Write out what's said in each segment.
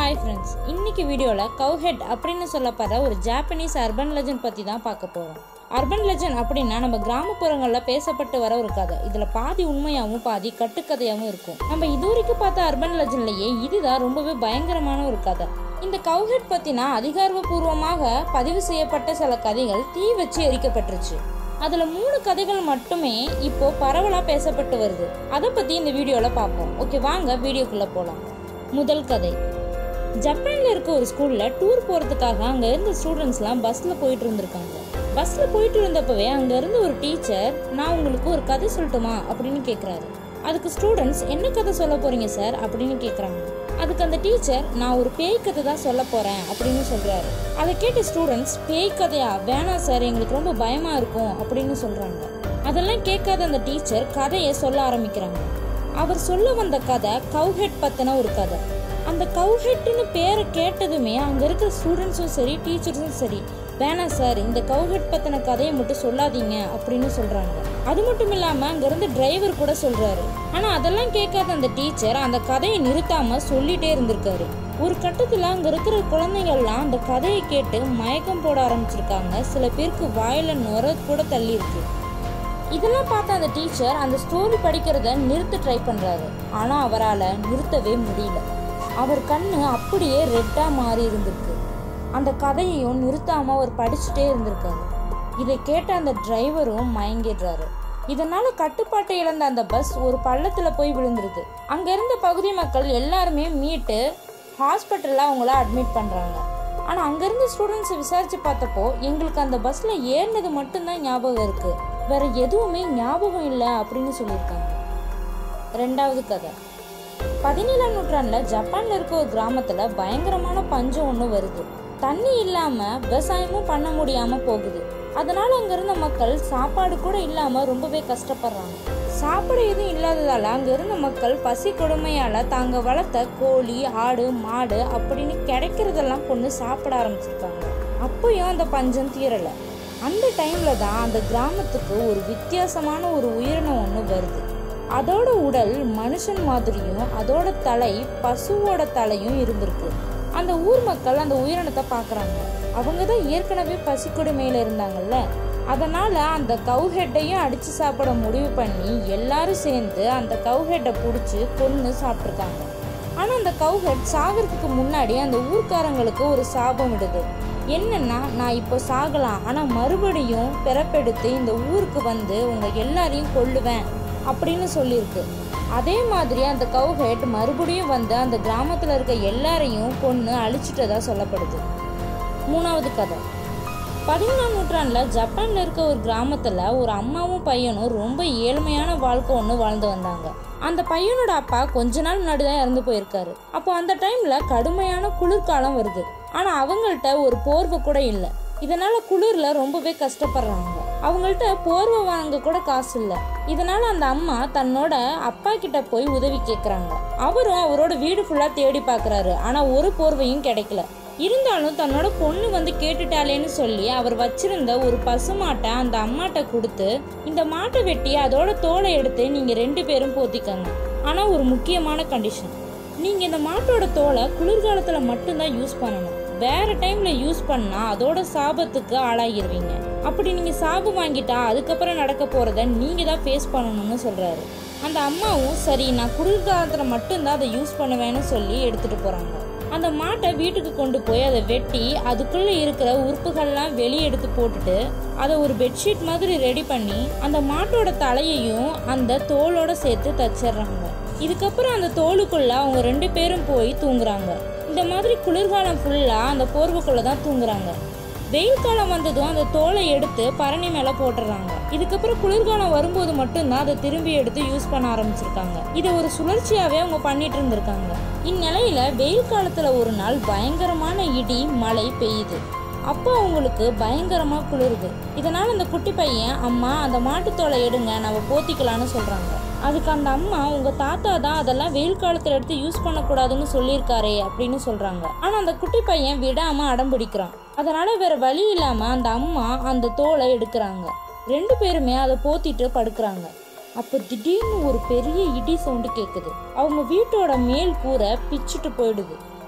hi friends இன்னைக்கு வீடியோவில் கவுஹெட் அப்படின்னு சொல்லப்படுற ஒரு ஜாப்பனீஸ் அர்பன் லெஜண்ட் பற்றி தான் பார்க்க போகிறோம் அர்பன் லெஜண்ட் அப்படின்னா நம்ம கிராமப்புறங்களில் பேசப்பட்டு வர ஒரு கதை இதில் பாதி உண்மையாகவும் பாதி கட்டுக்கதையாகவும் இருக்கும் நம்ம இது வரைக்கும் பார்த்த அர்பன் லெஜண்ட்லேயே இதுதான் ரொம்பவே பயங்கரமான ஒரு கதை இந்த கவுஹெட் பற்றினா அதிகாரப்பூர்வமாக பதிவு செய்யப்பட்ட சில கதைகள் தீ வச்சு எரிக்கப்பட்டுருச்சு அதுல மூணு கதைகள் மட்டுமே இப்போ பரவலா பேசப்பட்டு வருது அதை பத்தி இந்த வீடியோல பார்ப்போம் ஓகே வாங்க வீடியோக்குள்ள போலாம் முதல் கதை ஜப்பான்ல இருக்க ஒரு ஸ்கூல்ல டூர் போறதுக்காக அங்க இருந்த ஸ்டூடெண்ட்ஸ்லாம் பஸ்ல போயிட்டு இருந்திருக்காங்க பஸ்ல போயிட்டு இருந்தப்பவே அங்க இருந்த ஒரு டீச்சர் நான் உங்களுக்கு ஒரு கதை சொல்லட்டுமா அப்படின்னு கேக்குறாரு அதுக்கு ஸ்டூடெண்ட்ஸ் என்ன கதை சொல்ல போறீங்க சார் அப்படின்னு கேக்குறாங்க அதுக்கு அந்த டீச்சர் நான் ஒரு பேய் கதை தான் சொல்ல போறேன் அப்படின்னு சொல்றாரு அதை கேட்ட ஸ்டூடெண்ட்ஸ் பேய் கதையா வேணாம் சார் எங்களுக்கு ரொம்ப பயமா இருக்கும் அப்படின்னு சொல்றாங்க அதெல்லாம் கேட்காத அந்த டீச்சர் கதையை சொல்ல ஆரம்பிக்கிறாங்க அவர் சொல்ல வந்த கதை கவுஹெட் பத்தின ஒரு கதை அந்த கவுஹெட்னு பேரை கேட்டதுமே அங்க இருக்கிற ஸ்டூடெண்ட்ஸும் சரி டீச்சர்ஸும் சரி வேணாம் சார் இந்த கவுஹெட் பத்தின கதையை மட்டும் சொல்லாதீங்க அப்படின்னு சொல்றாங்க அது மட்டும் இல்லாம அங்க இருந்து டிரைவர் கூட சொல்றாரு ஆனா அதெல்லாம் கேட்காத அந்த டீச்சர் அந்த கதையை நிறுத்தாம சொல்லிட்டே இருந்திருக்காரு ஒரு கட்டத்துல அங்க இருக்கிற குழந்தைங்கள்லாம் அந்த கதையை கேட்டு மயக்கம் போட ஆரம்பிச்சிருக்காங்க சில பேருக்கு வாயில நுர கூட தள்ளி இருக்கு இதெல்லாம் பார்த்த அந்த டீச்சர் அந்த ஸ்டோரி படிக்கிறத நிறுத்த ட்ரை பண்றாரு ஆனா அவரால் நிறுத்தவே முடியல அவர் கண்ணு அப்படியே ரெட்டா மாறி இருந்திருக்கு அந்த கதையையும் நிறுத்தாம அவர் படிச்சுட்டே இருந்திருக்காரு இதை கேட்ட அந்த டிரைவரும் மயங்கிடுறாரு இதனால கட்டுப்பாட்டை இழந்த அந்த பஸ் ஒரு பள்ளத்துல போய் விழுந்துருது அங்க இருந்த பகுதி மக்கள் எல்லாருமே மீட்டு ஹாஸ்பிட்டல்ல அவங்கள அட்மிட் பண்றாங்க ஆனா அங்க இருந்த ஸ்டூடெண்ட்ஸ் விசாரிச்சு பார்த்தப்போ எங்களுக்கு அந்த பஸ்ல ஏறினது மட்டும்தான் ஞாபகம் இருக்கு வேற எதுவுமே ஞாபகம் இல்லை அப்படின்னு சொல்லியிருக்காங்க ரெண்டாவது கதை பதினேழாம் நூற்றாண்டுல ஜப்பான்ல இருக்க ஒரு கிராமத்துல பயங்கரமான பஞ்சம் ஒண்ணு வருது தண்ணி இல்லாம விவசாயமும் பண்ண முடியாம போகுது அதனால அங்க இருந்த மக்கள் சாப்பாடு கூட இல்லாம ரொம்பவே கஷ்டப்படுறாங்க சாப்பாடு எதுவும் இல்லாததால அங்க இருந்த மக்கள் பசி கொடுமையால தாங்க வளர்த்த கோழி ஆடு மாடு அப்படின்னு கிடைக்கிறதெல்லாம் கொண்டு சாப்பிட ஆரம்பிச்சிருக்காங்க அப்பயும் அந்த பஞ்சம் தீரல அந்த டைம்ல தான் அந்த கிராமத்துக்கு ஒரு வித்தியாசமான ஒரு உயிரினம் ஒன்று வருது அதோட உடல் மனுஷன் மாதிரியும் அதோட தலை பசுவோட தலையும் இருந்திருக்கு அந்த ஊர் மக்கள் அந்த உயிரினத்தை பார்க்குறாங்க அவங்க தான் ஏற்கனவே பசி கொடுமையில இருந்தாங்கல்ல அதனால அந்த கவுஹெட்டையும் அடிச்சு சாப்பிட முடிவு பண்ணி எல்லாரும் சேர்ந்து அந்த கவுஹெட்டை பிடிச்சி கொன்று சாப்பிட்ருக்காங்க ஆனால் அந்த கவுஹெட் சாகிறதுக்கு முன்னாடி அந்த ஊர்க்காரங்களுக்கு ஒரு சாபம் விடுது என்னன்னா நான் இப்போ சாகலாம் ஆனால் மறுபடியும் பிறப்பெடுத்து இந்த ஊருக்கு வந்து உங்க எல்லாரையும் கொல்லுவேன் அப்படின்னு சொல்லியிருக்கு அதே மாதிரி அந்த கவுஹெட் மறுபடியும் வந்து அந்த கிராமத்தில் இருக்க எல்லாரையும் கொன்று அழிச்சிட்டதா சொல்லப்படுது மூணாவது கதை பதிமூணாம் நூற்றாண்டில் ஜப்பானில் இருக்க ஒரு கிராமத்தில் ஒரு அம்மாவும் பையனும் ரொம்ப ஏழ்மையான வாழ்க்கை ஒன்று வாழ்ந்து வந்தாங்க அந்த பையனோட அப்பா கொஞ்ச நாள் முன்னாடி தான் இறந்து போயிருக்காரு அப்போ அந்த டைமில் கடுமையான குளிர்காலம் வருது ஆனால் அவங்கள்ட்ட ஒரு போர்வை கூட இல்லை இதனால குளிர்ல ரொம்பவே கஷ்டப்படுறாங்க அவங்கள்ட்ட போர்வை வாங்க கூட காசு இல்லை இதனால அந்த அம்மா தன்னோட அப்பா கிட்ட போய் உதவி கேட்குறாங்க அவரும் அவரோட வீடு ஃபுல்லா தேடி பார்க்கறாரு ஆனா ஒரு போர்வையும் கிடைக்கல இருந்தாலும் தன்னோட பொண்ணு வந்து கேட்டுட்டாளேன்னு சொல்லி அவர் வச்சிருந்த ஒரு பசுமாட்டை அந்த அம்மாட்ட கொடுத்து இந்த மாட்டை வெட்டி அதோட தோலை எடுத்து நீங்க ரெண்டு பேரும் போத்திக்கங்க ஆனா ஒரு முக்கியமான கண்டிஷன் நீங்க இந்த மாட்டோட தோலை குளிர்காலத்துல மட்டும்தான் யூஸ் பண்ணணும் வேற டைம்ல யூஸ் பண்ணா அதோட சாபத்துக்கு ஆளாகிருவீங்க அப்படி நீங்க சாபம் வாங்கிட்டா அதுக்கப்புறம் நடக்க போறத நீங்க தான் ஃபேஸ் பண்ணணும்னு சொல்றாரு அந்த அம்மாவும் சரி நான் குளிர்காலத்துல மட்டும்தான் அதை யூஸ் பண்ணுவேன்னு சொல்லி எடுத்துட்டு போறாங்க அந்த மாட்டை வீட்டுக்கு கொண்டு போய் அதை வெட்டி அதுக்குள்ள இருக்கிற உறுப்புகள்லாம் வெளியே எடுத்து போட்டுட்டு அதை ஒரு பெட்ஷீட் மாதிரி ரெடி பண்ணி அந்த மாட்டோட தலையையும் அந்த தோலோட சேர்த்து தச்சிடுறாங்க இதுக்கப்புறம் அந்த தோலுக்குள்ள அவங்க ரெண்டு பேரும் போய் தூங்குறாங்க இந்த மாதிரி குளிர்காலம் ஃபுல்லாக அந்த போர்வைக்குள்ள தான் தூங்குறாங்க வெயில் காலம் வந்ததும் அந்த தோலை எடுத்து பரணி மேலே போட்டுடுறாங்க இதுக்கப்புறம் குளிர்காலம் வரும்போது மட்டும்தான் அதை திரும்பி எடுத்து யூஸ் பண்ண ஆரம்பிச்சிருக்காங்க இதை ஒரு சுழற்சியாகவே அவங்க பண்ணிட்டு இருந்திருக்காங்க இந்நிலையில வெயில் காலத்துல ஒரு நாள் பயங்கரமான இடி மழை பெய்யுது அப்போ அவங்களுக்கு பயங்கரமா குளிருது இதனால அந்த குட்டி பையன் அம்மா அந்த மாட்டுத்தோலை எடுங்க நம்ம போத்திக்கலாம்னு சொல்றாங்க அதுக்கு அந்த அம்மா உங்க தாத்தா தான் அதெல்லாம் வெயில் காலத்துல எடுத்து யூஸ் பண்ணக்கூடாதுன்னு சொல்லியிருக்காரே அப்படின்னு சொல்றாங்க ஆனா அந்த குட்டி பையன் விடாம அடம் பிடிக்கிறான் அதனால வேற வழி இல்லாம அந்த அம்மா அந்த தோலை எடுக்கிறாங்க ரெண்டு பேருமே அதை போத்திட்டு படுக்கிறாங்க அப்போ திடீர்னு ஒரு பெரிய இடி சவுண்டு கேட்குது அவங்க வீட்டோட மேல் கூரை பிச்சுட்டு போயிடுது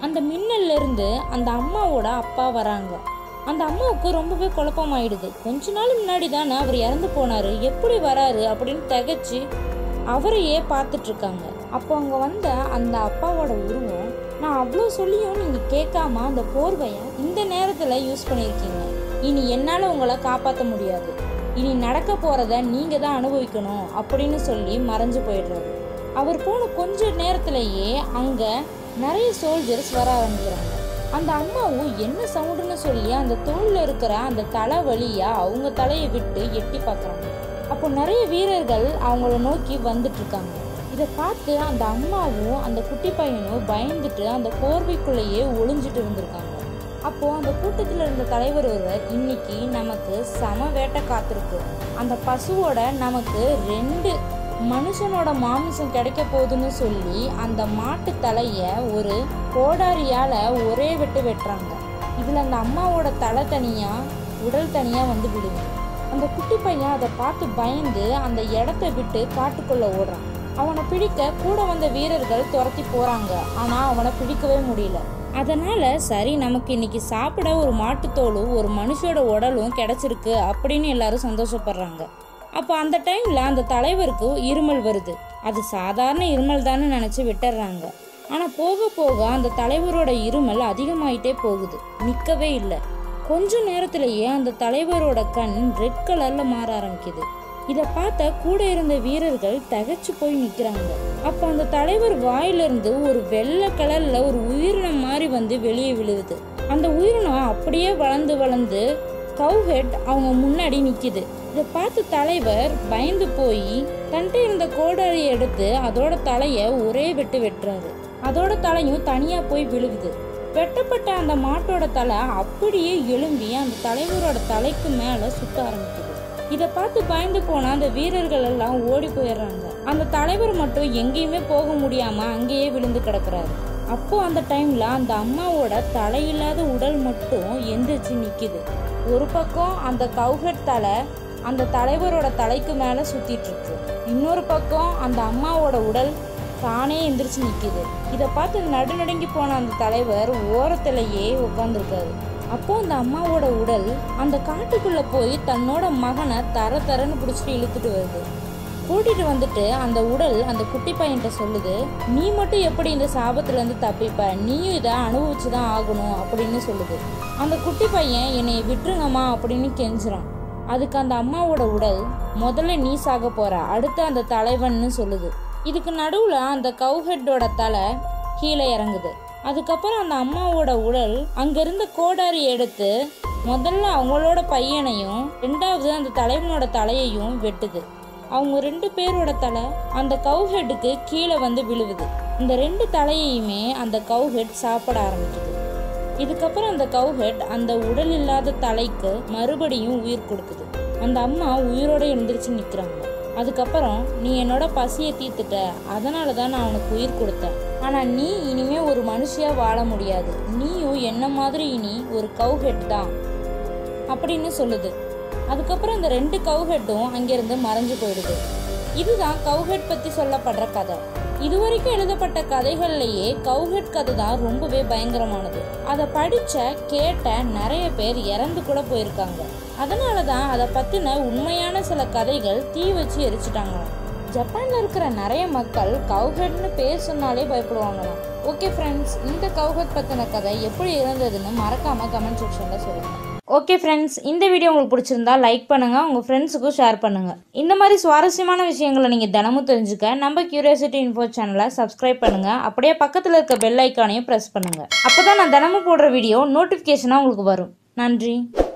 அந்த மின்னல்ல இருந்து அந்த அம்மாவோட அப்பா வராங்க அந்த அம்மாவுக்கு ரொம்பவே குழப்பமாயிடுது கொஞ்ச நாள் முன்னாடி தானே அவர் இறந்து போனாரு எப்படி வராரு அப்படின்னு திகைச்சு அவரையே பார்த்துட்டு இருக்காங்க அப்போ அங்கே வந்த அந்த அப்பாவோட உருவம் நான் அவ்வளோ சொல்லியும் நீங்கள் கேட்காம அந்த போர்வையை இந்த நேரத்தில் யூஸ் பண்ணியிருக்கீங்க இனி என்னால் உங்களை காப்பாற்ற முடியாது இனி நடக்க போகிறத நீங்கள் தான் அனுபவிக்கணும் அப்படின்னு சொல்லி மறைஞ்சு போயிடுறாரு அவர் போன கொஞ்ச நேரத்திலேயே அங்கே நிறைய சோல்ஜர்ஸ் வர ஆரம்பிக்கிறாங்க அந்த அம்மாவும் என்ன சவுண்டுன்னு சொல்லி அந்த தோல்ல இருக்கிற அந்த தலை வழியா அவங்க தலையை விட்டு எட்டி பார்க்குறாங்க அப்போ நிறைய வீரர்கள் அவங்கள நோக்கி வந்துட்டு இருக்காங்க இதை பார்த்து அந்த அம்மாவும் அந்த குட்டி பையனும் பயந்துட்டு அந்த போர்வைக்குள்ளேயே ஒளிஞ்சிட்டு இருந்திருக்காங்க அப்போ அந்த கூட்டத்தில் இருந்த தலைவர் ஒருவர் இன்னைக்கு நமக்கு சம வேட்டை காத்திருக்கு அந்த பசுவோட நமக்கு ரெண்டு மனுஷனோட மாமிசம் கிடைக்க போகுதுன்னு சொல்லி அந்த மாட்டு தலைய ஒரு கோடாரியால ஒரே வெட்டு வெட்டுறாங்க இதுல அந்த அம்மாவோட தலை தனியா உடல் தனியா வந்து விடுது அந்த குட்டி பையன் அதை பார்த்து பயந்து அந்த இடத்த விட்டு காட்டுக்குள்ள ஓடுறான் அவனை பிடிக்க கூட வந்த வீரர்கள் துரத்தி போறாங்க ஆனா அவனை பிடிக்கவே முடியல அதனால சரி நமக்கு இன்னைக்கு சாப்பிட ஒரு மாட்டுத்தோலும் ஒரு மனுஷோட உடலும் கிடைச்சிருக்கு அப்படின்னு எல்லாரும் சந்தோஷப்படுறாங்க அப்போ அந்த டைம்ல அந்த தலைவருக்கு இருமல் வருது அது சாதாரண இருமல் தானே நினைச்சு விட்டுறாங்க ஆனா போக போக அந்த தலைவரோட இருமல் அதிகமாயிட்டே போகுது நிக்கவே இல்லை கொஞ்ச நேரத்திலேயே அந்த தலைவரோட கண் ரெட் கலர்ல மாற ஆரம்பிக்குது இதை பார்த்த கூட இருந்த வீரர்கள் தகைச்சு போய் நிக்கிறாங்க அப்ப அந்த தலைவர் வாயிலிருந்து ஒரு வெள்ளை கலர்ல ஒரு உயிரினம் மாதிரி வந்து வெளியே விழுவுது அந்த உயிரினம் அப்படியே வளர்ந்து வளர்ந்து கவுஹெட் அவங்க முன்னாடி நிக்குது இதை பார்த்து தலைவர் பயந்து போய் தன்கிட்ட இருந்த கோடாரியை எடுத்து அதோட தலைய ஒரே வெட்டு வெட்டுறாரு அதோட தலையும் தனியா போய் விழுகுது வெட்டப்பட்ட அந்த மாட்டோட தலை அப்படியே எழும்பி அந்த தலைவரோட தலைக்கு மேல சுத்த ஆரம்பிக்குது இதை பார்த்து பயந்து போன அந்த வீரர்கள் எல்லாம் ஓடி போயிடுறாங்க அந்த தலைவர் மட்டும் எங்கேயுமே போக முடியாம அங்கேயே விழுந்து கிடக்குறாரு அப்போ அந்த டைம்ல அந்த அம்மாவோட தலையில்லாத உடல் மட்டும் எந்திரிச்சு நிக்குது ஒரு பக்கம் அந்த கவுஹட் தலை அந்த தலைவரோட தலைக்கு மேல சுத்திட்டு இருக்கு இன்னொரு பக்கம் அந்த அம்மாவோட உடல் தானே எந்திரிச்சு நிக்குது இதை பார்த்து நடுநடுங்கி போன அந்த தலைவர் ஓரத்திலேயே உட்காந்துருக்காரு அப்போ அந்த அம்மாவோட உடல் அந்த காட்டுக்குள்ள போய் தன்னோட மகனை தர தரன்னு பிடிச்சிட்டு இழுத்துட்டு வருது கூட்டிட்டு வந்துட்டு அந்த உடல் அந்த குட்டி பையன்கிட்ட சொல்லுது நீ மட்டும் எப்படி இந்த சாபத்துல இருந்து தப்பிப்ப நீயும் இதை அனுபவிச்சு தான் ஆகணும் அப்படின்னு சொல்லுது அந்த குட்டி பையன் என்னை விட்டுருங்கம்மா அப்படின்னு கெஞ்சுறான் அதுக்கு அந்த அம்மாவோட உடல் முதல்ல நீ சாக போற அடுத்து அந்த தலைவன்னு சொல்லுது இதுக்கு நடுவுல அந்த கவுஹெட்டோட தலை கீழே இறங்குது அதுக்கப்புறம் அந்த அம்மாவோட உடல் அங்கிருந்த கோடாரி எடுத்து முதல்ல அவங்களோட பையனையும் ரெண்டாவது அந்த தலைவனோட தலையையும் வெட்டுது அவங்க ரெண்டு பேரோட தலை அந்த கவுஹெட்டுக்கு கீழே வந்து விழுவுது இந்த ரெண்டு தலையையுமே அந்த கவுஹெட் சாப்பிட ஆரம்பிக்குது இதுக்கப்புறம் அந்த கவுஹெட் அந்த உடல் இல்லாத தலைக்கு மறுபடியும் உயிர் கொடுக்குது அந்த அம்மா உயிரோட எழுந்திரிச்சு நிற்கிறாங்க அதுக்கப்புறம் நீ என்னோட பசியை தீர்த்துட்ட அதனால தான் நான் உனக்கு உயிர் கொடுத்தேன் ஆனால் நீ இனிமே ஒரு மனுஷியா வாழ முடியாது நீயும் என்ன மாதிரி இனி ஒரு கவுஹெட் தான் அப்படின்னு சொல்லுது அதுக்கப்புறம் இந்த ரெண்டு கவுஹெட்டும் அங்கிருந்து மறைஞ்சு போயிடுது இதுதான் கவுஹெட் பத்தி சொல்லப்படுற கதை இதுவரைக்கும் எழுதப்பட்ட கதைகள்லயே கவுஹெட் கதை தான் ரொம்பவே பயங்கரமானது அதை படிச்ச கேட்ட நிறைய பேர் இறந்து கூட போயிருக்காங்க அதனால தான் அதை பத்தின உண்மையான சில கதைகள் தீ வச்சு எரிச்சிட்டாங்களாம் ஜப்பான்ல இருக்கிற நிறைய மக்கள் கவுஹெட்னு பேர் சொன்னாலே பயப்படுவாங்களாம் ஓகே ஃப்ரெண்ட்ஸ் இந்த கவுஹெட் பத்தின கதை எப்படி இருந்ததுன்னு மறக்காம கமெண்ட் செக்ஷன்ல சொல்லுங்க ஓகே ஃப்ரெண்ட்ஸ் இந்த வீடியோ உங்களுக்கு பிடிச்சிருந்தா லைக் பண்ணுங்க உங்க ஃப்ரெண்ட்ஸுக்கும் ஷேர் பண்ணுங்க இந்த மாதிரி சுவாரஸ்யமான விஷயங்களை நீங்க தினமும் தெரிஞ்சுக்க நம்ம கியூரியாசிட்டி இன்ஃபோ சேனலை சப்ஸ்கிரைப் பண்ணுங்க அப்படியே பக்கத்தில் இருக்க பெல் ஐக்கானையும் ப்ரெஸ் பண்ணுங்க அப்பதான் நான் தினமும் போடுற வீடியோ நோட்டிஃபிகேஷனாக உங்களுக்கு வரும் நன்றி